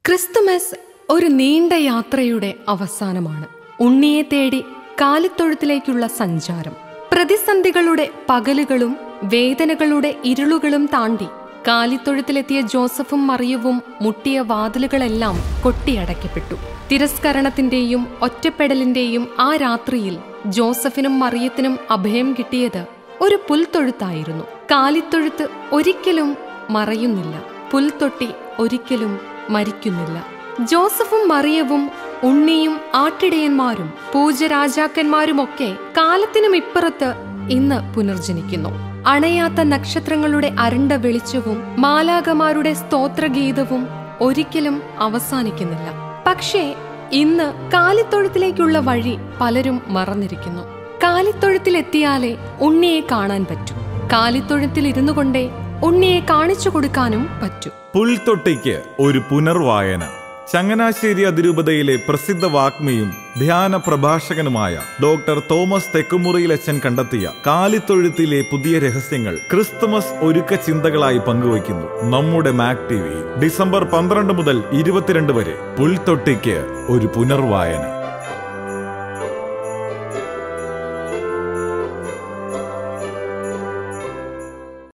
Christmas ഒരു നീണ്ട യാത്രയുടെ അവസാനമാണ് ഉണ്ണിയെ തേടി കാലിത്തൊഴുത്തിലേക്കുള്ള സഞ്ചാരം പ്രതിസന്ധികളുടെ പകലുകളും വേദനകളുടെ ഇരുളുകളും താണ്ടി കാലിത്തൊഴുത്തിലെത്തിയ ജോസഫും മറിയവും മുട്ടിയ വാതിലുകളെല്ലാം കൊട്ടിയടയ്ക്കപ്പെട്ടു തിരസ്കരണത്തിന്റെയും ഒറ്റപ്പെടലിന്റെയും ആ രാത്രിയിൽ ജോസഫിനും മറിയത്തിനും അഭയം കിട്ടിയത് ഒരു പുൽത്തൊഴുത്തായിരുന്നു കാലിത്തൊഴുത്ത് ഒരിക്കലും മറയുന്നില്ല പുൽത്തൊട്ടി ഒരിക്കലും മരിക്കുന്നില്ല ജോസഫും മറിയവും ഉണ്ണിയും ആട്ടിടയന്മാരും പൂജരാജാക്കന്മാരുമൊക്കെ കാലത്തിനും ഇപ്പുറത്ത് ഇന്ന് പുനർജനിക്കുന്നു അണയാത്ത നക്ഷത്രങ്ങളുടെ അരുണ്ട വെളിച്ചവും മാലാകമാരുടെ സ്തോത്രഗീതവും ഒരിക്കലും അവസാനിക്കുന്നില്ല പക്ഷേ ഇന്ന് കാലിത്തൊഴുത്തിലേക്കുള്ള വഴി പലരും മറന്നിരിക്കുന്നു കാലിത്തൊഴുത്തിലെത്തിയാലേ ഉണ്ണിയെ കാണാൻ പറ്റൂ കാലിത്തൊഴുത്തിൽ ഇരുന്നു കൊണ്ടേ ഉണ്ണിയെ കാണിച്ചു കൊടുക്കാനും പറ്റൂ പുൽത്തൊട്ടിക്ക് ഒരു പുനർവായന ചങ്ങനാശ്ശേരി അതിരൂപതയിലെ പ്രസിദ്ധ വാഗ്മിയും ധ്യാന പ്രഭാഷകനുമായ ഡോക്ടർ തോമസ് തെക്കുമുറിയിലച്ചൻ കണ്ടെത്തിയ കാലിത്തൊഴുത്തിലെ പുതിയ രഹസ്യങ്ങൾ ക്രിസ്തുമസ് ഒരുക്ക ചിന്തകളായി പങ്കുവയ്ക്കുന്നു നമ്മുടെ മാക് ടി വി ഡിസംബർ പന്ത്രണ്ട് മുതൽ ഇരുപത്തിരണ്ട് വരെ പുൽത്തൊട്ടിക്ക് ഒരു പുനർവായന